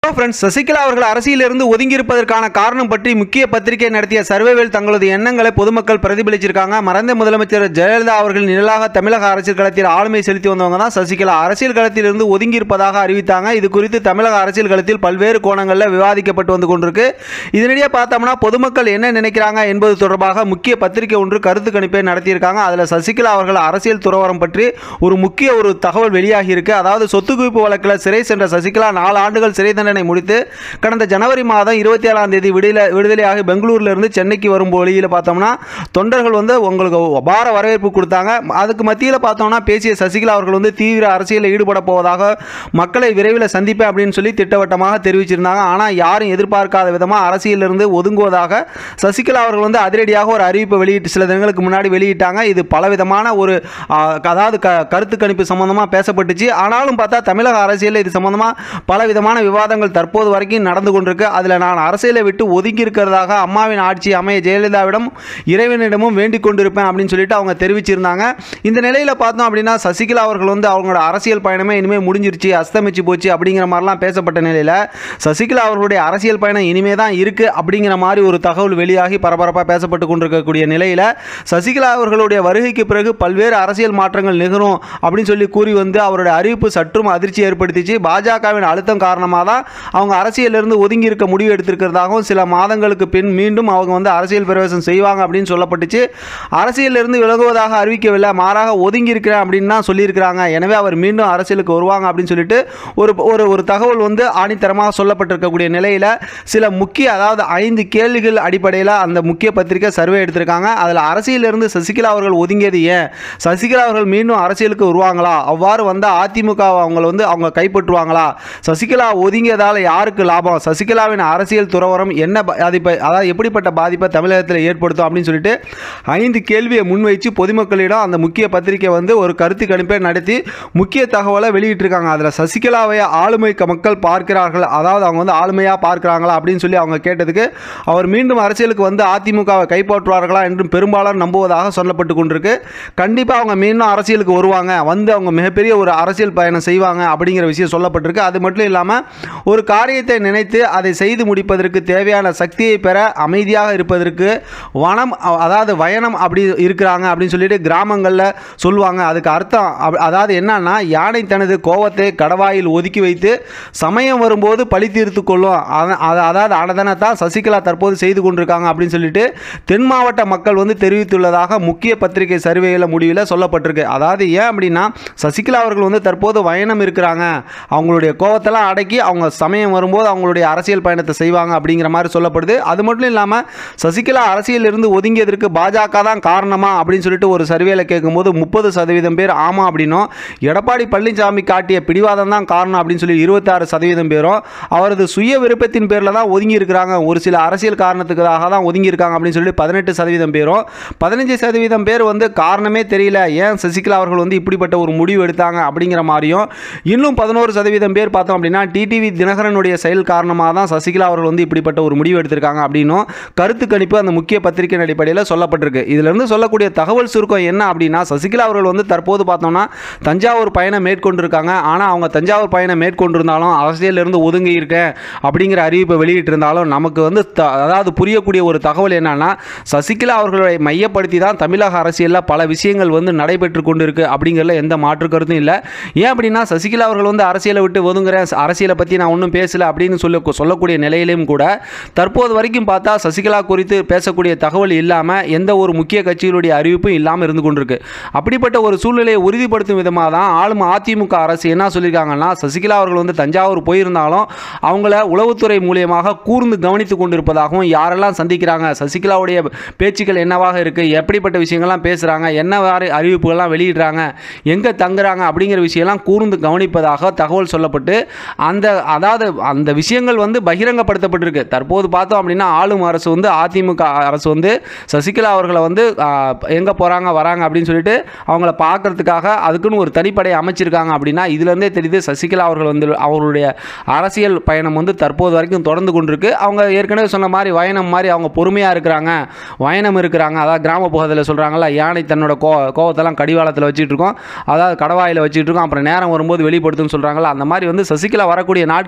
friends Sasikala அவர்கள் அரசியலிருந்து ஒதுங்கியிருப்பதற்கான காரணம் பற்றி முக்கிய பத்திரிகை நடத்திய சர்வேவில் தங்களது எண்ணங்களை பொதுமக்கள் பிரதிபலிச்சிருக்காங்க மறைந்த முதலமைச்சர் ஜெயலலிதா அவர்கள் நிழலாக தமிழக அரசியல் களத்தில் ஆளுமை செலுத்தி வந்தவங்க தான் சசிகலா அரசியல் களத்திலிருந்து ஒதுங்கியிருப்பதாக அறிவித்தாங்க இது குறித்து தமிழக அரசியல் களத்தில் பல்வேறு கோணங்களில் விவாதிக்கப்பட்டு வந்து கொண்டிருக்கு இதனிடையே பார்த்தோம்னா பொதுமக்கள் என்ன நினைக்கிறாங்க என்பது தொடர்பாக முக்கிய பத்திரிகை ஒன்று கருத்து கணிப்பை நடத்தியிருக்காங்க அதில் சசிகலா அவர்கள் அரசியல் துறவரம் பற்றி ஒரு முக்கிய ஒரு தகவல் வெளியாகி இருக்கு அதாவது சொத்து குவிப்பு வழக்கில் சிறை சென்ற சசிகலா நாலு ஆண்டுகள் சிறை தண்டனை முடித்து கடந்த ஜனவரி மாதம் இருபத்தி ஏழாம் தேதி விடுதலை விடுதலையாகி பெங்களூர்ல இருந்து சென்னைக்கு வரும் வழியில் பார்த்தோம்னா தொண்டர்கள் வந்து உங்களுக்கு அபார வரவேற்பு கொடுத்தாங்க அதுக்கு மத்தியில் பார்த்தோம்னா பேசிய சசிகலா அவர்கள் வந்து தீவிர அரசியலில் ஈடுபட போவதாக மக்களை விரைவில் சந்திப்பேன் அப்படின்னு சொல்லி திட்டவட்டமாக தெரிவிச்சிருந்தாங்க ஆனால் யாரும் எதிர்பார்க்காத விதமாக அரசியலிருந்து ஒதுங்குவதாக சசிகலா அவர்கள் வந்து அதிரடியாக ஒரு அறிவிப்பை வெளியிட்டு சில தினங்களுக்கு முன்னாடி வெளியிட்டாங்க இது பலவிதமான ஒரு ஆ, அதாவது க கருத்து கணிப்பு சம்பந்தமாக பேசப்பட்டுச்சு ஆனாலும் பார்த்தா தமிழக அரசியலில் இது சம்பந்தமாக பல விதமான விவாதங்கள் தற்போது வரைக்கும் நடந்து கொண்டிருக்கு அதில் நான் அரசியலை விட்டு ஒதுங்கி இருக்கிறதாக அம்மாவின் ஆட்சி அமைய ஜெயலலிதாவிடம் இறைவனிடமும் வேண்டிக் கொண்டிருப்பேன் அப்படின்னு சொல்லிட்டு அவங்க தெரிவிச்சிருந்தாங்க இந்த நிலையில் பார்த்தோம் அப்படின்னா சசிகலா அவர்கள் வந்து அவங்களோட அரசியல் பயணமே இனிமேல் முடிஞ்சிருச்சு அஸ்தமிச்சு போச்சு அப்படிங்கிற மாதிரிலாம் பேசப்பட்ட நிலையில் சசிகலா அவர்களுடைய அரசியல் பயணம் இனிமே தான் இருக்குது அப்படிங்கிற மாதிரி ஒரு தகவல் வெளியாகி பரபரப்பாக பேசப்பட்டு கொண்டிருக்கக்கூடிய நிலையில் சசிகலா அவர்களுடைய வருகைக்கு பிறகு பல்வேறு அரசியல் மாற்றங்கள் நிகழும் அப்படின்னு சொல்லி கூறி வந்து அவருடைய அறிவிப்பு சற்றும் அதிர்ச்சி ஏற்படுத்திச்சு பாஜகவின் அழுத்தம் காரணமாக தான் அவங்க அரசியலிருந்து ஒதுங்கி இருக்க முடிவு எடுத்திருக்கிறதாகவும் சில மாதங்களுக்கு பின் மீண்டும் அவங்க வந்து அரசியல் பிரவேசம் செய்வாங்க அப்படின்னு சொல்லப்பட்டுச்சு அரசியலிருந்து விலகுவதாக அறிவிக்கவில்லை மாறாக ஒதுங்கி இருக்கிறேன் அப்படின்னு தான் சொல்லியிருக்கிறாங்க எனவே அவர் மீண்டும் அரசியலுக்கு வருவாங்க அப்படின்னு சொல்லிட்டு ஒரு ஒரு ஒரு தகவல் வந்து ஆணித்தரமாக சொல்லப்பட்டிருக்கக்கூடிய நிலையில் சில முக்கிய அதாவது ஐந்து கேள்விகள் அடிப்படையில் அந்த முக்கிய பத்திரிகை சர்வே எடுத்திருக்காங்க அதில் அரசியலிருந்து சசிகலா அவர்கள் ஒதுங்கியது ஏன் சசிகலா அவர்கள் மீண்டும் அரசியலுக்கு வருவாங்களா அவ்வாறு வந்தால் அதிமுக அவங்கள வந்து அவங்க கைப்பற்றுவாங்களா சசிகலா ஒதுங்கியதால் யாருக்கு லாபம் சசிகலாவின் அரசியல் துறவரம் என்ன பாதிப்பை அதாவது எப்படிப்பட்ட பாதிப்பை தமிழகத்தில் ஏற்படுத்தும் அப்படின்னு சொல்லிட்டு ஐந்து கேள்வியை முன்வைச்சு பொதுமக்களிடம் அந்த முக்கிய பத்திரிகை வந்து ஒரு கருத்து கணிப்பை நடத்தி முக்கிய தகவலை வெளியிட்டிருக்காங்க அதில் சசிகலாவை ஆளுமை க- மக்கள் பார்க்கிறார்கள் அதாவது அவங்க வந்து ஆளுமையாக பார்க்கிறாங்களா அப்படின்னு சொல்லி அவங்க கேட்டதுக்கு அவர் மீண்டும் அரசியலுக்கு வந்து அதிமுகவை கைப்பற்றுவார்களா என்றும் பெரும்பாலார் நம்புவதாக சொல்லப்பட்டு கொண்டிருக்கு கண்டிப்பாக அவங்க மீண்டும் அரசியலுக்கு வருவாங்க வந்து அவங்க மிகப்பெரிய ஒரு அரசியல் பயணம் செய்வாங்க அப்படிங்கிற விஷயம் சொல்லப்பட்டிருக்கு அது மட்டும் இல்லாமல் ஒரு காரியத்தை நினைத்து அதை செய்து முடிப்பதற்கு தேவையான சக்தியை பெற அமைதியாக இருப்பதற்கு வனம் அ- அதாவது வயனம் அப்படி இருக்கிறாங்க அப்படின்னு சொல்லிட்டு கிராமங்களில் சொல்லுவாங்க அதுக்கு அர்த்தம் அப்- அதாவது என்னன்னா யானை தனது கோவத்தை கடவாயில் ஒதுக்கி வைத்து சமயம் வரும்போது பழி தீர்த்து கொள்ளும் அத- அத- அதாவது அதனை தான் சசிகலா தற்போது செய்து கொண்டிருக்காங்க அப்படின்னு சொல்லிட்டு தென் மாவட்ட மக்கள் வந்து தெரிவித்துள்ளதாக முக்கிய பத்திரிகை சர்வேயில் முடிவில் சொல்லப்பட்டிருக்கு அதாவது ஏன் அப்படின்னா சசிகலா அவர்கள் வந்து தற்போது பயணம் இருக்கிறாங்க அவங்களுடைய கோவத்தெல்லாம் அடக்கி அவங்க சமயம் வரும்போது அவங்களுடைய அரசியல் பயணத்தை செய்வாங்க அப்படிங்கிற மாதிரி சொல்லப்படுது அது மட்டும் இல்லாமல் சசிகலா அரசியலிருந்து ஒதுங்கியதற்கு பாஜக தான் காரணமா அப்படின்னு சொல்லிட்டு ஒரு சர்வேல கேட்கும்போது முப்பது சதவீதம் பேர் ஆமா அப்படின்னும் எடப்பாடி பழனிசாமி காட்டிய பிடிவாதம் தான் காரணம் அப்படின்னு சொல்லி இருபத்தாறு சதவீதம் பேரும் அவரது சுய விருப்பத்தின் பேரில் தான் ஒதுங்கி இருக்கிறாங்க ஒரு சில அரசியல் காரணத்துக்காக தான் ஒதுங்கி இருக்காங்க அப்படின்னு சொல்லி பதினெட்டு சதவீதம் பேரும் பதினஞ்சு சதவீதம் பேர் வந்து காரணமே தெரியல ஏன் சசிகலா அவர்கள் வந்து இப்படிப்பட்ட ஒரு முடிவு எடுத்தாங்க அப்படிங்கிற மாதிரியும் இன்னும் பதினோரு சதவீதம் பேர் பார்த்தோம் அப்படின்னா டிடிவி தினகரனுடைய செயல் காரணமாக தான் சசிகலா அவர்கள் வந்து இப்படிப்பட்ட ஒரு முடிவு எடுத்திருக்காங்க அப்படின்னும் கருத்து கணிப்பு அந்த முக்கிய பத்திரிகையின் அடிப்படையில் சொல்லப்பட்டிருக்கு இதிலிருந்து சொல்லக்கூடிய தகவல் சுருக்கம் என்ன அப்படின்னா சசிகலா அவர்கள் வந்து தற்போது பார்த்தோம்னா தஞ்சாவூர் பயணம் மேற்கொண்டிருக்காங்க ஆனால் அவங்க தஞ்சாவூர் பயணம் மேற்கொண்டிருந்தாலும் அரசியலிருந்து ஒதுங்கி இருக்கேன் அப்படிங்கிற அறிவிப்பை வெளியிட்டிருந்தாலும் நமக்கு வந்து த- அதாவது புரியக்கூடிய ஒரு தகவல் என்னன்னா சசிகலா அவர்களை மையப்படுத்தி தான் தமிழக அரசியலில் பல விஷயங்கள் வந்து நடைபெற்று கொண்டு இருக்கு அப்படிங்கிறதுல எந்த மாற்று கருத்தும் இல்லை ஏன் அப்படின்னா சசிகலா அவர்கள் வந்து அரசியலை விட்டு ஒதுங்குறேன் அரசியலை பற்றி நான் ஒன்றும் பேசல அப்படின்னு சொல்ல சொல்லக்கூடிய நிலையிலும் கூட தற்போது வரைக்கும் பார்த்தா சசிகலா குறித்து பேசக்கூடிய தகவல் இல்லாமல் எந்த ஒரு முக்கிய கட்சிகளுடைய அறிவிப்பும் இல்லாமல் இருந்து கொண்டிருக்கு அப்படிப்பட்ட ஒரு சூழ்நிலையை உறுதிப்படுத்தும் விதமாக தான் ஆளும் அதிமுக அரசு என்ன சொல்லியிருக்காங்கன்னா சசிகலா அவர்கள் வந்து தஞ்சாவூர் போயிருந்தாலும் அவங்கள உளவுத்துறை மூலியமாக கூர்ந்து கவனித்து கொண்டிருப்பதாகவும் யாரெல்லாம் சந்திக்கிறாங்க சசிகலாவுடைய பேச்சுக்கள் என்னவாக இருக்குது எப்படிப்பட்ட விஷயங்கள்லாம் பேசுகிறாங்க என்ன வாரி அறிவிப்புகள்லாம் வெளியிடுறாங்க எங்கே தங்குறாங்க அப்படிங்கிற விஷயம்லாம் கூர்ந்து கவனிப்பதாக தகவல் சொல்லப்பட்டு அந்த அதாவது அந்த விஷயங்கள் வந்து பகிரங்கப்படுத்தப்பட்டிருக்கு தற்போது பார்த்தோம் அப்படின்னா ஆளும் அரசு வந்து அதிமுக அரசு வந்து சசிகலா அவர்களை வந்து எங்கே போகிறாங்க வராங்க அப்படின்னு சொல்லிட்டு அவங்கள பார்க்கறதுக்காக அதுக்குன்னு ஒரு தனிப்படை அமைச்சிருக்காங்க அப்படின்னா இதுலேருந்தே தெரியுது சசிகலா அவர்கள் வந்து அவர்களுடைய அரசியல் பயணம் வந்து தற்போது வரைக்கும் தொடர்ந்து கொண்டிருக்கு அவங்க ஏற்கனவே சொன்ன மாதிரி வயனம் மாதிரி அவங்க பொறுமையாக இருக்கிறாங்க வயனம் இருக்கிறாங்க அதாவது கிராம பகுதியில் சொல்கிறாங்கல்ல யானை தன்னோட கோ கோவத்தெல்லாம் கடிவாளத்தில் வச்சுட்டு இருக்கோம் அதாவது கடவாயில் வச்சுட்டு இருக்கோம் அப்புறம் நேரம் வரும்போது வெளிப்படுத்துன்னு சொல்கிறாங்கல்ல அந்த மாதிரி வந்து சசிகலா வரக்கூடிய நாட்கள்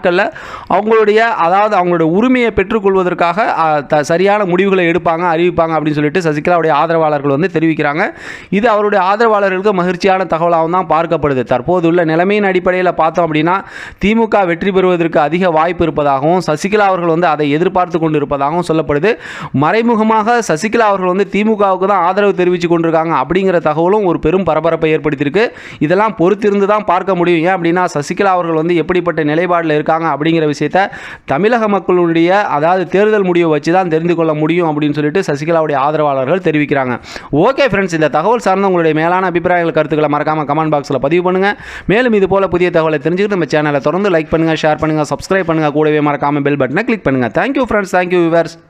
நாட்களில் அவங்களுடைய அதாவது அவங்களுடைய உரிமையை பெற்றுக்கொள்வதற்காக ஆ, த- சரியான முடிவுகளை எடுப்பாங்க அறிவிப்பாங்க அப்படின்னு சொல்லிட்டு சசிகலாவுடைய ஆதரவாளர்கள் வந்து தெரிவிக்கிறாங்க இது அவருடைய ஆதரவாளர்களுக்கு மகிழ்ச்சியான தகவலாகவும் தான் பார்க்கப்படுது தற்போதுள்ள நிலைமையின் அடிப்படையில் பார்த்தோம் அப்படின்னா திமுக வெற்றி பெறுவதற்கு அதிக வாய்ப்பு இருப்பதாகவும் சசிகலா அவர்கள் வந்து அதை எதிர்பார்த்து கொண்டு இருப்பதாகவும் சொல்லப்படுது மறைமுகமாக சசிகலா அவர்கள் வந்து திமுகவுக்கு தான் ஆதரவு தெரிவித்து கொண்டிருக்காங்க அப்படிங்கிற தகவலும் ஒரு பெரும் பரபரப்பை ஏற்படுத்தியிருக்கு இதெல்லாம் பொறுத்திருந்து தான் பார்க்க முடியும் ஏன் அப்படின்னா சசிகலா அவர்கள் வந்து எப்படிப்பட்ட நிலைப்பாடில் இருக்காங்க அப்படிங்கிற விஷயத்த தமிழக மக்களுடைய அதாவது தேர்தல் முடிவை வச்சு தான் தெரிந்து கொள்ள முடியும் அப்படின்னு சொல்லிட்டு சசிகலாவுடைய ஆதரவாளர்கள் தெரிவிக்கிறாங்க ஓகே ஃப்ரெண்ட்ஸ் இந்த தகவல் சார்ந்த உங்களுடைய மேலான அபிப்பிராயங்கள் கருத்துக்களை மறக்காம கமெண்ட் பாக்ஸில் பதிவு பண்ணுங்க மேலும் இது போல புதிய தகவலை தெரிஞ்சுக்கிட்டு நம்ம சேனலை தொடர்ந்து லைக் பண்ணுங்க ஷேர் பண்ணுங்க சப்ஸ்கிரைப் பண்ணுங்க கூடவே மறக்காம பெல் பட்டனை கிளிக் பண்ணுங்க தேங்க்யூ ஃப்ரெண்ட்ஸ் தேங்க்யூ விவர்ஸ்